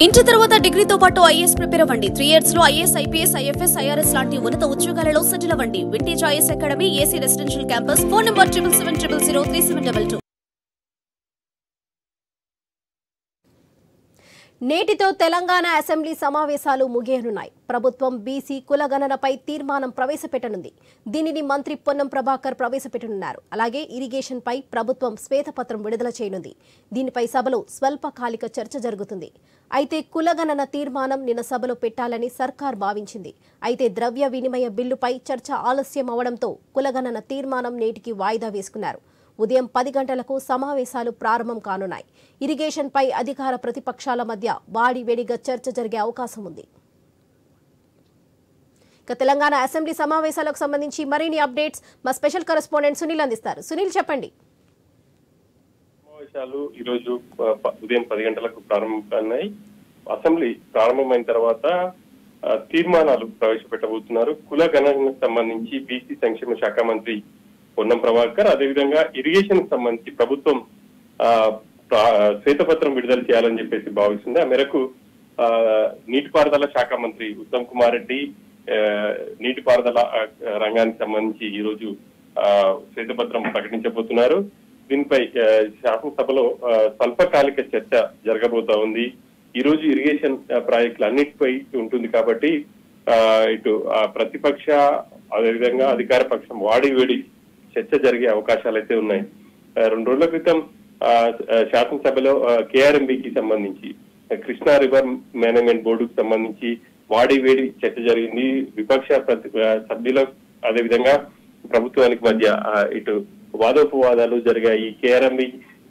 inter తర్వాత డిగ్రీతో పాటు ఐఏఎస్ ప్రిపేర్ అవ్వండి త్రీ ఇయర్స్ లో ఐఏఎస్ ఐపీఎస్ ఐఎఫ్ఎస్ ఐఆర్ఎస్ లాంటి ఉన్నత ఉద్యోగాలలో సెటిల్ అవ్వండి vintage IS academy AC residential campus phone number triple seven triple zero three seven double two నేటితో తెలంగాణ అసెంబ్లీ సమావేశాలు ముగియనున్నాయి ప్రభుత్వం బీసీ కులగణనపై తీర్మానం ప్రవేశపెట్టనుంది దీనిని మంత్రి పొన్నం ప్రభాకర్ ప్రవేశపెట్టనున్నారు అలాగే ఇరిగేషన్ పై ప్రభుత్వం శ్వేతపత్రం విడుదల చేయనుంది దీనిపై సభలో స్వల్పకాలిక చర్చ జరుగుతుంది అయితే కులగణన తీర్మానం నిన్న సభలో పెట్టాలని సర్కార్ భావించింది అయితే ద్రవ్య వినిమయ బిల్లుపై చర్చ ఆలస్యం అవడంతో కులగణన తీర్మానం నేటికి వాయిదా వేసుకున్నారు ఉదయం పది గంటలకు సమావేశాలు ప్రారంభం కానున్నాయి ఇరిగేషన్పై అధికార ప్రతిపక్షాల మధ్య వాడివేడిగా చర్చ జరిగే అవకాశం ఉంది ఇక తెలంగాణ అసెంబ్లీ సమావేశాలకు సంబంధించి మరిన్ని అప్డేట్స్ మా స్పెషల్ కరెస్పాండెంట్ సునీల్ అందిస్తారు సునీల్ చెప్పండి సమావేశాలు ఈ రోజు ప- ప- ఉదయం పది గంటలకు ప్రారంభమవుతున్నాయి అసెంబ్లీ ప్రారంభమైన తర్వాత ఆ, తీర్మానాలు ప్రవేశపెట్టబోతున్నారు కుల గణనకు సంబంధించి బీసీ సంక్షేమ శాఖ మంత్రి పొన్నం ప్రభాకర్ అదేవిధంగా ఇరిగేషన్ కు సంబంధించి ప్రభుత్వం ఆ, ప్రా- శ్వేతపత్రం విడుదల చేయాలని చెప్పేసి భావిస్తుంది ఆ మేరకు ఆ, నీటిపారుదల శాఖ మంత్రి ఉత్తమ్ కుమార్ రెడ్డి ఆ, నీటిపారుదల ఆ, రంగానికి సంబంధించి ఈ రోజు ఆ, శ్వేతపత్రం ప్రకటించబోతున్నారు దీనిపై ఆ, శాసనసభలో ఆ, స్వల్పకాలిక చర్చ జరగబోతా ఉంది ఈ రోజు ఇరిగేషన్ ఆ, ప్రాజెక్టులు అన్నిటిపై ఉంటుంది కాబట్టి ఆ, ఇటు ఆ, ప్రతిపక్ష అదేవిధంగా అధికార పక్షం వాడి వేడి చర్చ జరిగే అవకాశాలు అయితే ఉన్నాయి ఆ, రెండు రోజుల క్రితం ఆ, ఆ, శాసనసభలో కేఆర్ఎంబికి సంబంధించి ఆ, కృష్ణా రివర్ మేనేజ్మెంట్ బోర్డుకు సంబంధించి వాడి వేడి చర్చ జరిగింది విపక్ష ప్రతి ఆ, సభ్యుల అదేవిధంగా ప్రభుత్వానికి మధ్య ఆ, ఇటు వాదోపవాదాలు జరిగాయి కేఆర్ఎంబి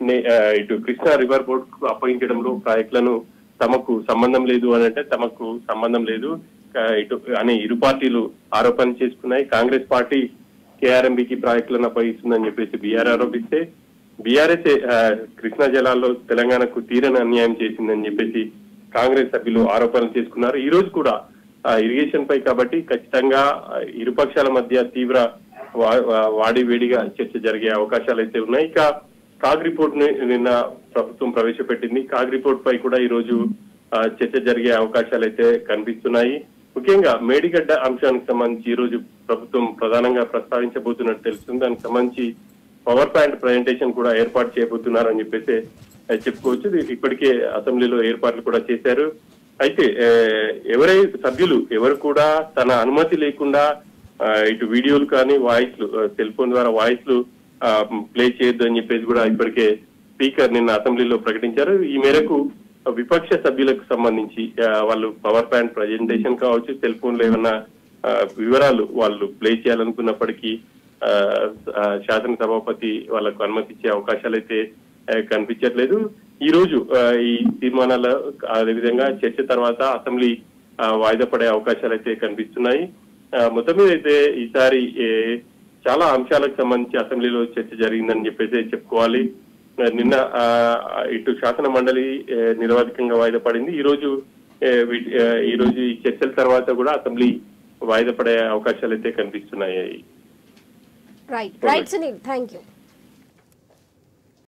ఇటు కృష్ణా రివర్ బోర్డు కు అప్పగించడంలో ప్రాజెక్టులను తమకు సంబంధం లేదు అని అంటే తమకు సంబంధం లేదు ఆ, ఇటు అని ఇరు పార్టీలు ఆరోపణ చేసుకున్నాయి కాంగ్రెస్ పార్టీ కేఆర్ఎంబికి ప్రాజెక్టులను అప్పగిస్తుందని చెప్పేసి బీఆర్ ఆరోపిస్తే బీఆర్ఎస్ కృష్ణా జలాల్లో తెలంగాణకు తీరని అన్యాయం చేసిందని చెప్పేసి కాంగ్రెస్ సభ్యులు ఆరోపణలు చేసుకున్నారు ఈ రోజు కూడా ఆ, ఇరిగేషన్ పై కాబట్టి ఖచ్చితంగా ఆ, ఇరు పక్షాల మధ్య తీవ్ర వా- వా- వాడి వేడిగా చర్చ జరిగే అవకాశాలు అయితే ఉన్నాయి ఇక కాగ్ రిపోర్ట్ ని నిన్న ప్రభుత్వం ప్రవేశపెట్టింది కాగ్ రిపోర్ట్ పై కూడా ఈ రోజు ఆ, చర్చ జరిగే అవకాశాలు అయితే కనిపిస్తున్నాయి ముఖ్యంగా మేడిగడ్డ అంశానికి సంబంధించి ఈ రోజు ప్రభుత్వం ప్రధానంగా ప్రస్తావించబోతున్నట్టు తెలుస్తుంది దానికి సంబంధించి పవర్ పాయింట్ ప్రజెంటేషన్ కూడా ఏర్పాటు చేయబోతున్నారని చెప్పేసి ఆ, చెప్పుకోవచ్చు ఇది ఇప్పటికే అసెంబ్లీలో ఏర్పాట్లు కూడా చేశారు అయితే ఆ, ఎవరై సభ్యులు ఎవరు కూడా తన అనుమతి లేకుండా ఆ, ఇటు వీడియోలు కానీ వాయిస్లు సెల్ ఫోన్ ద్వారా వాయిస్లు ప్లే చేయొద్దు అని చెప్పేసి కూడా ఇప్పటికే స్పీకర్ నిన్న అసెంబ్లీలో ప్రకటించారు ఈ మేరకు విపక్ష సభ్యులకు సంబంధించి ఆ, వాళ్ళు పవర్ పాయింట్ ప్రజెంటేషన్ కావచ్చు సెల్ ఫోన్ లో ఏమన్నా ఆ, వివరాలు వాళ్ళు ప్లే చేయాలనుకున్నప్పటికీ ఆ, ఆ, శాసన సభాపతి వాళ్ళకు అనుమతి ఇచ్చే అవకాశాలు అయితే ఆ, కనిపించట్లేదు ఈ రోజు ఆ, ఈ తీర్మానాల అదేవిధంగా చర్చ తర్వాత అసెంబ్లీ ఆ, వాయిదా పడే అవకాశాలు అయితే కనిపిస్తున్నాయి ఆ, మొత్తం మీద అయితే ఈసారి ఏ, చాలా అంశాలకు సంబంధించి అసెంబ్లీలో చర్చ జరిగిందని చెప్పేసి చెప్పుకోవాలి ఆ, నిన్న ఆ, ఇటు శాసన మండలి ఏ, నిరవధికంగా వాయిదా పడింది ఈ రోజు ఏ, వీటి- ఆ, ఈ రోజు ఈ చర్చల తర్వాత కూడా అసెంబ్లీ వాయిదా పడే అవకాశాలు అయితే కనిపిస్తున్నాయి right right Sunil thank you